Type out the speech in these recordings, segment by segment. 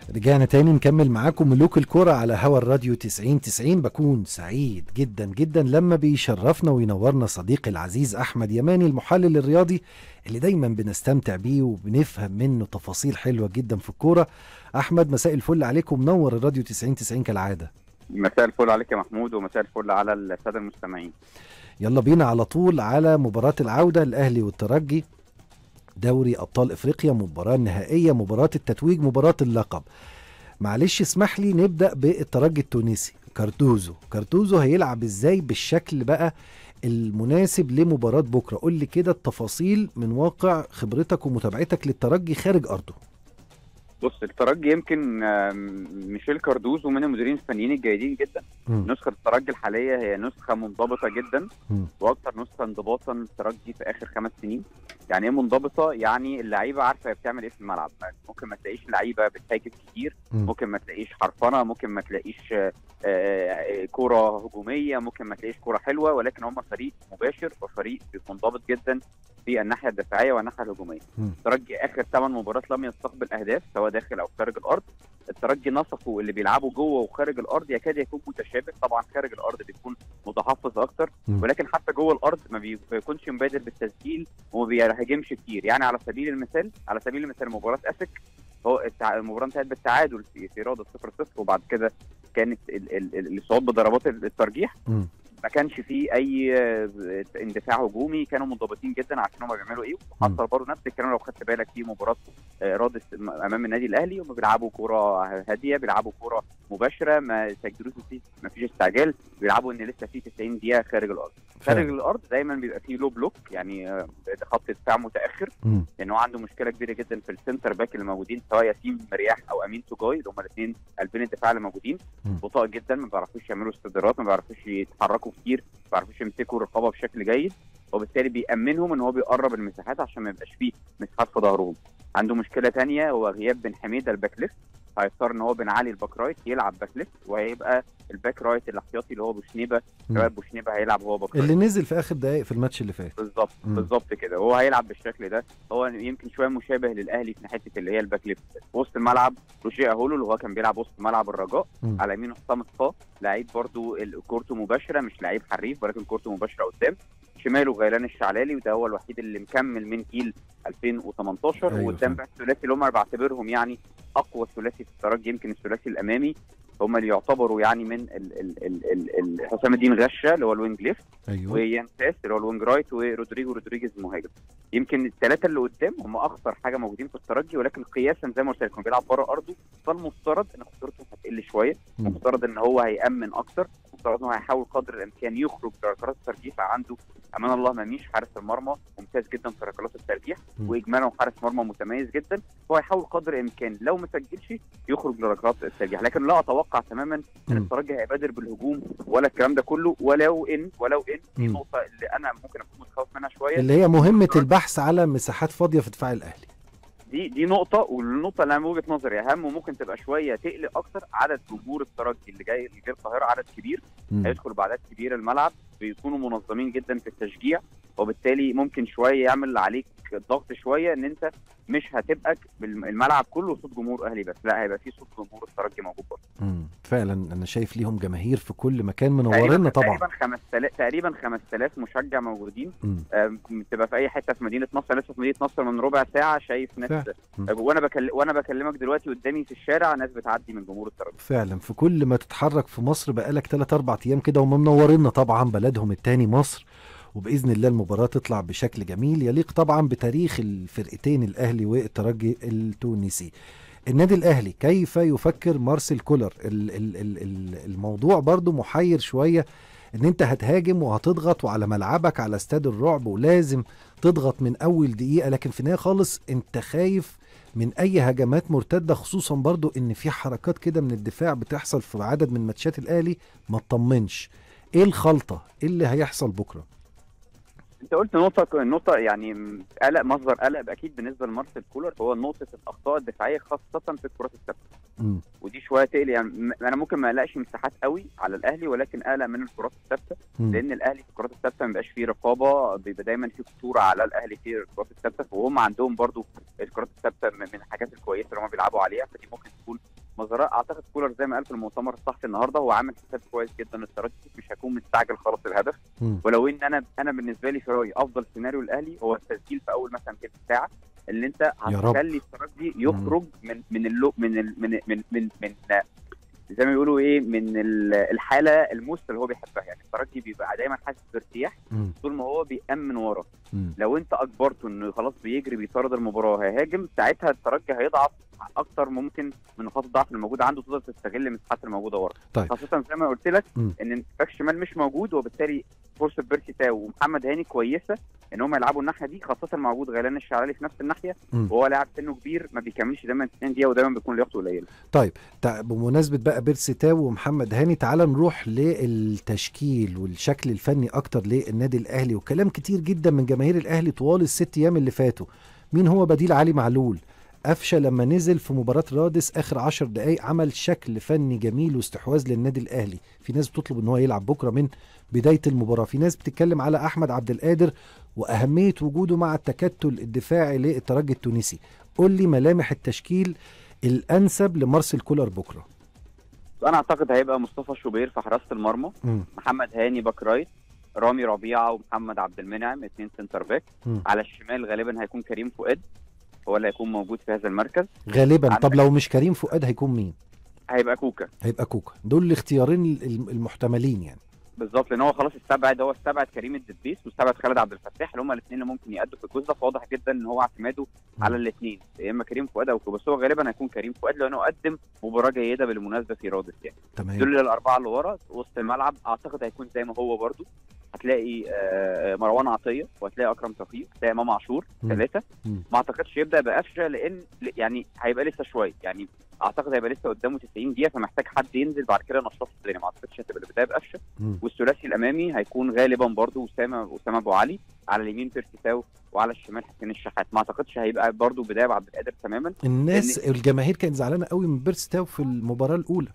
رجعنا تاني نكمل معاكم ملوك الكرة على هوا الراديو 90 90 بكون سعيد جدا جدا لما بيشرفنا وينورنا صديقي العزيز أحمد يماني المحلل الرياضي اللي دايما بنستمتع بيه وبنفهم منه تفاصيل حلوة جدا في الكورة أحمد مساء الفل عليكم منور الراديو 90 90 كالعادة مساء الفل عليك يا محمود ومساء الفل على الساده المستمعين يلا بينا على طول على مباراة العودة الأهلي والترجي دوري أبطال إفريقيا مباراة نهائية مباراة التتويج مباراة اللقب معلش اسمح لي نبدأ بالترجي التونسي كارتوزو كارتوزو هيلعب ازاي بالشكل بقى المناسب لمباراة بكرة قول لي كده التفاصيل من واقع خبرتك ومتابعتك للترجي خارج أرضه بص الترجي يمكن آم، ميشيل كاردوزو من المديرين الفنيين الجيدين جدا مم. نسخه الترجي الحاليه هي نسخه منضبطه جدا مم. واكثر نسخه انضباطا للترجي في اخر خمس سنين يعني ايه منضبطه يعني اللعيبه عارفه هي بتعمل ايه في الملعب ممكن ما تلاقيش لعيبه بتهاجم كتير مم. ممكن ما تلاقيش حرفنه ممكن ما تلاقيش آه، آه، كرة هجومية ممكن ما تلاقيش كرة حلوة ولكن هم فريق مباشر وفريق منضبط جدا في الناحية الدفاعية والناحية الهجومية مم. الترجي آخر ثمان مباريات لم يستقبل أهداف سواء داخل أو خارج الأرض الترجي نسقه اللي بيلعبوا جوه وخارج الأرض يكاد يكون متشابه طبعا خارج الأرض بيكون متحفظ أكتر مم. ولكن حتى جوه الأرض ما بي- بيكونش مبادر بالتسجيل وما بيهاجمش كتير يعني على سبيل المثال على سبيل المثال مباراة أسك هو التع... المباراه انتهت بالتعادل في في رياضه 0 0 وبعد كده كانت ال... ال... ال- الصعود بضربات الترجيح مم. ما كانش فيه اي آه، اندفاع هجومي كانوا منضبطين جدا عشان هم بيعملوا ايه وحصل برضه نفس الكلام لو خدت بالك في مباراه آه، رادس امام النادي الاهلي هم بيلعبوا كوره هاديه بيلعبوا كوره مباشره ما سجلوش فيه ما فيش استعجال بيلعبوا ان لسه في 90 دقيقه خارج الارض خارج فعلا. الارض دايما بيبقى فيه لو بلوك يعني آه، خط دفاع متاخر مم. لان هو عنده مشكله كبيره جدا في السنتر باك اللي موجودين سواء ياسين مرياح او امين توجاي اللي هم الاثنين قلبين الدفاع اللي موجودين مم. بطاء جدا ما بيعرفوش يعملوا استدارات ما بيعرفوش يتحركوا كتير ما بيعرفوش يمسكوا الرقابه بشكل جيد وبالتالي بيأمنهم ان هو بيقرب المساحات عشان ما يبقاش فيه مساحات في ظهرهم عنده مشكله تانية هو غياب بن حميده الباك ليفت هيضطر ان هو بن علي الباك رايت يلعب باك ليفت وهيبقى الباك رايت الاحتياطي اللي هو بوشنيبه مم. شباب بوشنيبه هيلعب هو باك رايت اللي نزل في آخر دقايق في الماتش اللي فات بالظبط مم. بالظبط كده هو هيلعب بالشكل ده هو يمكن شويه مشابه للاهلي في حته اللي هي الباك ليفت في وسط الملعب روجيه اهولو اللي هو كان بيلعب وسط ملعب الرجاء مم. على يمينه حسام الصا لعيب برضو ال- كورته مباشره مش لعيب حريف ولكن كورته مباشره قدام شماله غيلان الشعلالي وده هو الوحيد اللي مكمل من جيل 2018 أيوة وقدام فعلا. بقى الثلاثي اللي هم أنا بعتبرهم يعني اقوى ثلاثي في الترجي يمكن الثلاثي الامامي هم اللي يعتبروا يعني من ال ال ال ال ال حسام الدين غشه اللي هو الوينج ليفت أيوه ويانساس اللي هو الوينج رايت ورودريجو رودريجيز المهاجم يمكن الثلاثه اللي قدام هم اخطر حاجه موجودين في الترجي ولكن قياسا زي ما قلت لكم بيلعب بره ارضه فالمفترض ان خطورته هتقل شويه مم. المفترض ان هو هيامن اكتر المفترض ان هو هيحاول قدر الامكان يخرج بركلات الترجيح فعنده امان الله مميش حارس المرمى ممتاز جدا في ركلات الترجيح مم. واجمالا حارس مرمى متميز جدا هو هيحاول قدر الامكان لو ما سجلش يخرج لركلات الترجيح لكن لا اتوقع تماما ان مم. الترجي هيبادر بالهجوم ولا الكلام ده كله ولو ان ولو ان في مم. نقطه اللي انا ممكن اكون متخوف منها شويه اللي هي مهمة البحث على مساحات فاضية في دفاع الأهلي دي دي نقطة والنقطة اللي أنا من وجهة نظري أهم وممكن تبقى شوية تقلق أكتر عدد جمهور الترجي اللي جاي اللي جاي القاهرة عدد كبير مم. هيدخل بعدد كبير الملعب بيكونوا منظمين جدا في التشجيع وبالتالي ممكن شوية يعمل عليك ضغط شوية إن أنت مش هتبقى بالم- الملعب كله صوت جمهور أهلي بس لا هيبقى فيه صوت جمهور الترجي موجود برضه مم. فعلا أنا شايف ليهم جماهير في كل مكان منورنا طبعا تقريبا 5000 تقريبا 5000 مشجع موجودين مم. آم، بتبقى في اي حته في مدينه نصر لسه في مدينه نصر من ربع ساعه شايف ناس فعلا. مم. وانا بكلم وانا بكلمك دلوقتي قدامي في الشارع ناس بتعدي من جمهور الترجي فعلا في كل ما تتحرك في مصر بقالك 3 4 ايام كده وهم منورينا طبعا بلدهم التاني مصر وباذن الله المباراه تطلع بشكل جميل يليق طبعا بتاريخ الفرقتين الاهلي والترجي التونسي النادي الاهلي كيف يفكر مارسيل كولر ال ال ال ال الموضوع برضو محير شويه ان انت هتهاجم وهتضغط وعلى ملعبك على استاد الرعب ولازم تضغط من اول دقيقه لكن في النهايه خالص انت خايف من اي هجمات مرتده خصوصا برضو ان في حركات كده من الدفاع بتحصل في عدد من ماتشات الاهلي ما تطمنش ايه الخلطه ايه اللي هيحصل بكره انت قلت نقطه نقطه يعني م- قلق مصدر قلق اكيد بالنسبه لمارسيل كولر هو نقطه الاخطاء الدفاعيه خاصه في الكرات الثابته مم. ودي شويه تقلق يعني م- انا ممكن ما اقلقش مساحات قوي على الاهلي ولكن اقلق من الكرات الثابته مم. لان الاهلي في الكرات الثابته ما بيبقاش فيه رقابه بيبقى دايما في خطوره على الاهلي في الكرات الثابته وهم عندهم برضو الكرات الثابته من من الحاجات الكويسه اللي هم بيلعبوا عليها فدي ممكن تكون مزراء اعتقد كولر زي ما قال في المؤتمر الصحفي النهارده هو عامل حساب كويس جدا الترجي مش هيكون مستعجل خلاص الهدف مم. ولو ان انا انا بالنسبه لي في رايي افضل سيناريو الاهلي هو التسجيل في اول مثلا تلت ساعه اللي انت يا رب. هتخلي الترجي يخرج من من اللو من ال من من من, من زي ما بيقولوا ايه من ال- الحاله المثلى اللي هو بيحبها يعني الترجي بيبقى دايما حاسس بارتياح مم. طول ما هو بيأمن ورا مم. لو انت اجبرته انه خلاص بيجري بيطارد المباراه هيهاجم ساعتها الترجي هيضعف اكتر ممكن من نقاط الضعف الموجوده عنده تقدر تستغل المساحات الموجوده ورا طيب. خاصه زي ما قلت لك مم. ان باك شمال مش موجود وبالتالي فرصه بيرسي تاو ومحمد هاني كويسه ان هم يلعبوا الناحيه دي خاصه مع وجود غيلان الشعراني في نفس الناحيه مم. وهو لاعب سنه كبير ما بيكملش دايما 90 دقيقه ودايما بيكون لياقته قليله طيب تع- بمناسبة بقى بيرسي تاو ومحمد هاني تعال نروح للتشكيل والشكل الفني أكتر للنادي الأهلي وكلام كتير جدا من جماهير الأهلي طوال الست أيام اللي فاتوا مين هو بديل علي معلول قفشه لما نزل في مباراة رادس آخر عشر دقايق عمل شكل فني جميل واستحواذ للنادي الأهلي في ناس بتطلب ان هو يلعب بكرة من بداية المباراة في ناس بتتكلم على أحمد عبد القادر وأهمية وجوده مع التكتل الدفاعي للترجي التونسي قول لي ملامح التشكيل الانسب لمارسيل كولر بكره انا اعتقد هيبقى مصطفى شوبير في حراسه المرمى مم. محمد هاني باك رايت رامي ربيعه ومحمد عبد المنعم اثنين سنتر باك مم. على الشمال غالبا هيكون كريم فؤاد هو اللي هيكون موجود في هذا المركز غالبا طب عندك- لو مش كريم فؤاد هيكون مين هيبقى كوكا هيبقى كوكا دول الاختيارين الم- المحتملين يعني بالظبط لان هو خلاص استبعد هو استبعد كريم الدبيس واستبعد خالد عبد الفتاح اللي هم الاثنين اللي ممكن يأدوا في الجزء ده فواضح جدا ان هو اعتماده على الاثنين يا اما كريم فؤاد او كوكا بس هو غالبا هيكون كريم فؤاد لانه قدم مباراه جيده بالمناسبه في رادس يعني تمام دول الاربعه اللي ورا وسط الملعب اعتقد هيكون زي ما هو برضو هتلاقي آه، مروان عطيه وهتلاقي اكرم توفيق هتلاقي امام عاشور مم. ثلاثه مم. ما اعتقدش يبدا بقفشه لان يعني هيبقى لسه شويه يعني اعتقد هيبقى لسه قدامه 90 دقيقه فمحتاج حد ينزل بعد كده نشاط الدنيا ما اعتقدش هتبقى البدايه بقفشه مم. والثلاثي الامامي هيكون غالبا برضو اسامه اسامه ابو علي على اليمين بيرسي تاو وعلى الشمال حسين الشحات ما اعتقدش هيبقى برضو بدايه بعبد القادر تماما الناس الجماهير كانت زعلانه قوي من بيرسي تاو في المباراه الاولى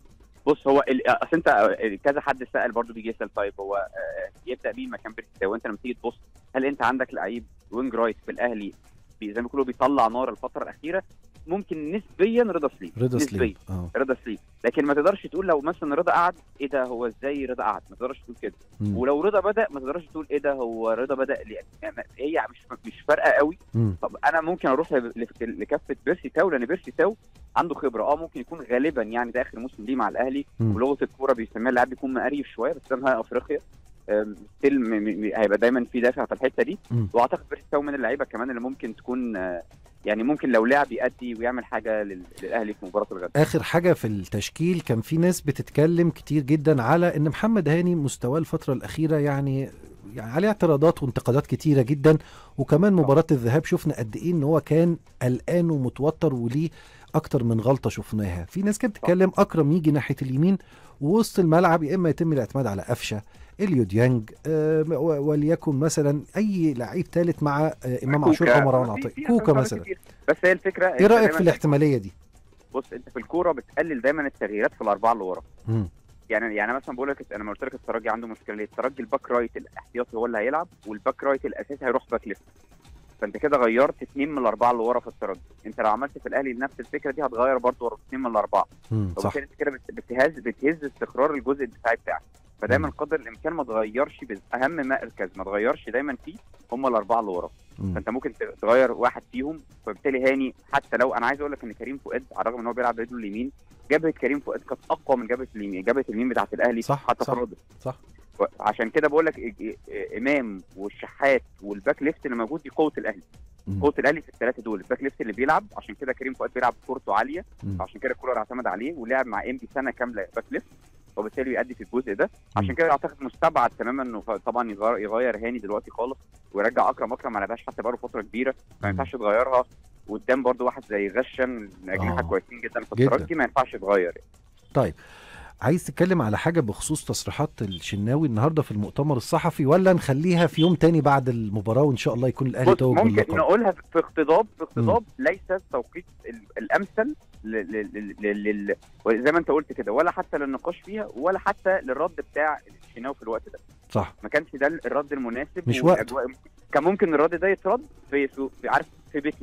بص هو ال- اصل انت آه، كذا حد سال برضو بيجي يسال طيب هو آه، يبدا مين مكان بيرسي تاو انت لما تيجي تبص هل انت عندك لعيب وينج رايت في الاهلي بي- زي ما بيقولوا بيطلع نار الفتره الاخيره ممكن نسبيا رضا سليم رضا نسبيا سليم اه رضا سليم لكن ما تقدرش تقول لو مثلا رضا قعد ايه ده هو ازاي رضا قعد ما تقدرش تقول كده مم. ولو رضا بدا ما تقدرش تقول ايه ده هو رضا بدا ليه يعني هي مش مش فارقه قوي مم. طب انا ممكن اروح ل- ل- لكفه بيرسي تاو لان بيرسي تاو عنده خبره اه ممكن يكون غالبا يعني ده اخر موسم ليه مع الاهلي مم. ولغه الكوره بيسميها اللاعب بيكون مقريف شويه بس ده نهائي افريقيا آم، ستيل م- م- م- هيبقى دايما في دافع في الحته دي مم. واعتقد بيرسي تاو من اللعيبه كمان اللي ممكن تكون آه، يعني ممكن لو لعب يأدي ويعمل حاجه لل- للاهلي في مباراه الغد اخر حاجه في التشكيل كان في ناس بتتكلم كتير جدا على ان محمد هاني مستواه الفتره الاخيره يعني يعني عليه اعتراضات وانتقادات كتيره جدا وكمان مباراه الذهاب شفنا قد ايه ان هو كان قلقان ومتوتر وليه اكتر من غلطه شفناها في ناس كانت بتتكلم اكرم يجي ناحيه اليمين ووسط الملعب يا اما يتم الاعتماد على قفشه اليو ديانج آه و- وليكن مثلا اي لعيب ثالث مع آه امام عاشور او مروان في- عطيه في كوكا اعتراضات مثلا كتير. بس هي الفكره ايه أنت رايك في دايماً- الاحتماليه دي بص انت في الكوره بتقلل دايما التغييرات في الاربعه اللي ورا مم. يعني يعني مثلا بقول لك انا ما قلت لك الترجي عنده مشكله ليه؟ الترجي الباك رايت الاحتياطي هو اللي هيلعب والباك رايت الاساسي هيروح باك ليفت فانت كده غيرت اثنين من الاربعه اللي ورا في الترجي انت لو عملت في الاهلي نفس الفكره دي هتغير برضه ورا اثنين من الاربعه مم. صح فبالتالي انت كده بت- بتهز بتهز استقرار الجزء الدفاعي بتاعك فدايما مم. قدر الامكان ما تغيرش بز- اهم مركز ما تغيرش دايما فيه هم الاربعه اللي ورا مم. فانت ممكن ت- تغير واحد فيهم فبالتالي هاني حتى لو انا عايز اقول لك ان كريم فؤاد على الرغم ان هو بيلعب برجله اليمين جبهه كريم فؤاد كانت اقوى من جبهه اليمين جبهه اليمين بتاعت الاهلي صح، حتى صح. في رادس. صح. و- عشان كده بقول لك إ- إ- امام والشحات والباك ليفت اللي موجود دي قوه الاهلي مم. قوه الاهلي في الثلاثه دول الباك ليفت اللي بيلعب عشان كده كريم فؤاد بيلعب كورته عاليه مم. عشان كده كولر اعتمد عليه ولعب مع انبي سنه كامله باك ليفت وبالتالي بيأدي في الجزء ده مم. عشان كده اعتقد مستبعد تماما انه ف- طبعا يغير, يغير هاني دلوقتي خالص ويرجع اكرم اكرم ما لعبهاش حتى بقاله فتره كبيره ما مم. ينفعش تغيرها قدام برضو واحد زي غشم اجنحه آه. كويسين جدا في جداً. الترجي ما ينفعش يتغير يعني. عايز تتكلم على حاجه بخصوص تصريحات الشناوي النهارده في المؤتمر الصحفي ولا نخليها في يوم تاني بعد المباراه وان شاء الله يكون الاهلي بص توج ممكن باللقب نقولها في اقتضاب في اقتضاب ليس التوقيت ال- الامثل ل- ل- ل- ل- ل- زي ما انت قلت كده ولا حتى للنقاش فيها ولا حتى للرد بتاع الشناوي في الوقت ده صح ما كانش ده الرد المناسب مش والأجواء- كان ممكن الرد ده يترد في, في في- عارف في بيتنا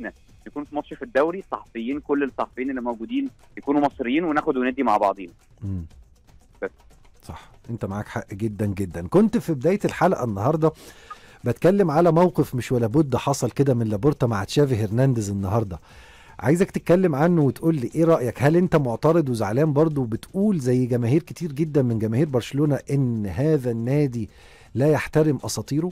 يكون في ماتش في الدوري صحفيين كل الصحفيين اللي موجودين يكونوا مصريين وناخد وندي مع بعضين مم. بس. صح انت معاك حق جدا جدا كنت في بدايه الحلقه النهارده بتكلم على موقف مش ولا بد حصل كده من لابورتا مع تشافي هرنانديز النهارده عايزك تتكلم عنه وتقول لي ايه رايك هل انت معترض وزعلان برضه وبتقول زي جماهير كتير جدا من جماهير برشلونه ان هذا النادي لا يحترم اساطيره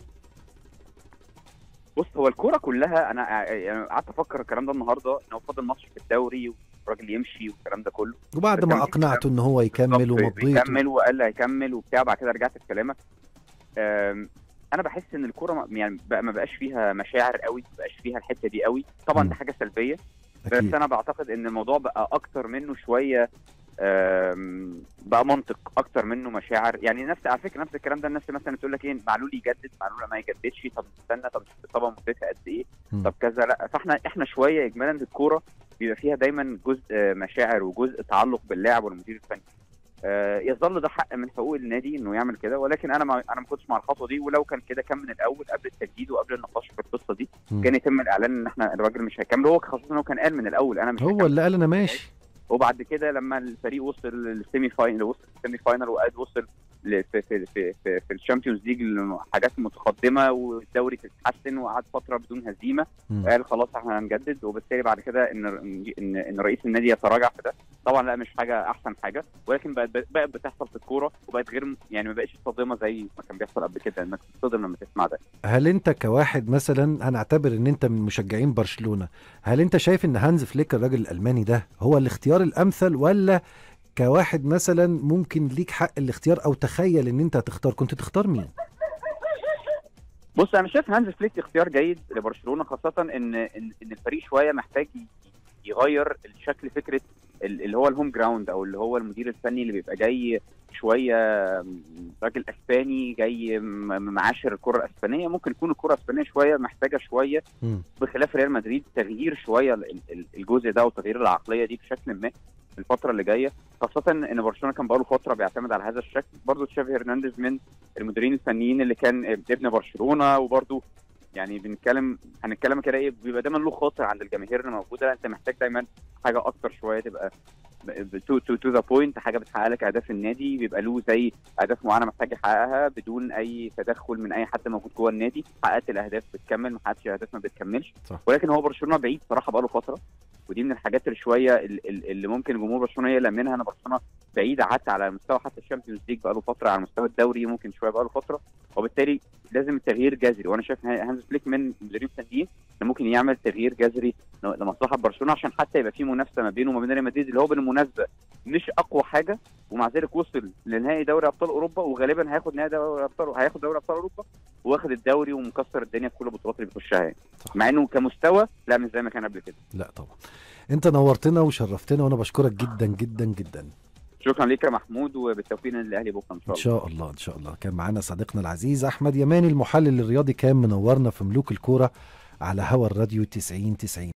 بص هو الكوره كلها انا يعني قعدت افكر الكلام ده النهارده ان هو فاضل ماتش في الدوري والراجل يمشي والكلام ده كله وبعد بس ما أنا مش اقنعته ان هو يكمل بالظبط، ومضيته بيكمل وقال لي هيكمل وبتاع بعد كده رجعت في كلامك أم، انا بحس ان الكوره ما- يعني بقى ما بقاش فيها مشاعر قوي ما بقاش فيها الحته دي قوي طبعا مم. دي حاجه سلبيه بس اكيد انا بعتقد ان الموضوع بقى اكتر منه شويه أم، بقى منطق اكتر منه مشاعر يعني نفس على فكره نفس الكلام ده الناس مثلا تقول لك ايه معلول يجدد معلول ما يجددش طب استنى طب طبعا مدتها قد ايه مم. طب كذا لا فاحنا احنا شويه اجمالا الكوره بيبقى فيها دايما جزء آه، مشاعر وجزء تعلق باللاعب والمدير الفني آه، يظل ده حق من حقوق النادي انه يعمل كده ولكن انا ما انا ما كنتش مع الخطوه دي ولو كان كده كان من الاول قبل التجديد وقبل النقاش في القصه دي مم. كان يتم الاعلان ان احنا الراجل مش هيكمل هو خاصه انه كان قال من الاول انا مش هو هكمل. اللي قال انا ماشي وبعد كده لما الفريق وصل للسيمي فاينل وصل السيمي فاينل وقعد وصل ل- في في في في, في الشامبيونز ليج حاجات متقدمه والدوري تتحسن وقعد فتره بدون هزيمه مم. قال خلاص احنا هنجدد وبالتالي بعد كده ان ان ان رئيس النادي يتراجع في ده طبعا لا مش حاجه احسن حاجه ولكن بقت بقت بتحصل في الكوره وبقت غير يعني ما بقتش صادمه زي ما كان بيحصل قبل كده انك تتصدم لما تسمع ده هل انت كواحد مثلا هنعتبر ان انت من مشجعين برشلونه هل انت شايف ان هانز فليك الراجل الالماني ده هو الاختيار الامثل ولا كواحد مثلا ممكن ليك حق الاختيار او تخيل ان انت هتختار كنت تختار مين بص انا شايف هانز فليك اختيار جيد لبرشلونه خاصه ان ان إن الفريق شويه محتاج يغير الشكل فكره ال- اللي هو الهوم جراوند او اللي هو المدير الفني اللي بيبقى جاي شويه راجل اسباني جاي م- معاشر الكره الاسبانيه ممكن يكون الكره الاسبانيه شويه محتاجه شويه مم. بخلاف ريال مدريد تغيير شويه ال- ال- الجزء ده وتغيير العقليه دي بشكل ما في الفتره اللي جايه خاصه ان برشلونه كان بقاله فتره بيعتمد على هذا الشكل برضه تشافي هرنانديز من المديرين الفنيين اللي كان ابن برشلونه وبرضه يعني بنتكلم هنتكلم كده ايه بيبقى دايما له خاطر عند الجماهير اللي موجوده لا انت محتاج دايما حاجه اكتر شويه تبقى تو تو تو ذا بوينت حاجه بتحقق لك اهداف النادي بيبقى له زي اهداف معينه محتاج يحققها بدون اي تدخل من اي حد موجود جوه النادي حققت الاهداف بتكمل ما حققتش الاهداف ما بتكملش صح. ولكن هو برشلونه بعيد صراحه بقاله فتره ودي من الحاجات اللي شويه ال- ال- اللي ممكن جمهور برشلونه يقلق منها ان برشلونه بعيد حتى على مستوى حتى الشامبيونز ليج بقاله فتره على مستوى الدوري ممكن شويه بقاله فتره وبالتالي لازم التغيير جذري وانا شايف هانز فليك من المديرين الفنيين اللي ممكن يعمل تغيير جذري لمصلحه برشلونه عشان حتى يبقى في منافسه ما بينه وما بين ريال مدريد اللي هو بالمناسبه مش اقوى حاجه ومع ذلك وصل لنهائي دوري ابطال اوروبا وغالبا هياخد نهائي دوري ابطال هياخد دوري ابطال اوروبا واخد الدوري ومكسر الدنيا في كل البطولات اللي بيخشها يعني صح. مع انه كمستوى لا مش زي ما كان قبل كده لا طبعا انت نورتنا وشرفتنا وانا بشكرك جدا جدا جدا شكرا ليك يا محمود وبالتوفيق للاهلي بكره ان شاء ان الله شاء الله ان شاء الله كان معانا صديقنا العزيز احمد يماني المحلل الرياضي كان منورنا في ملوك الكوره على هوا الراديو 90 90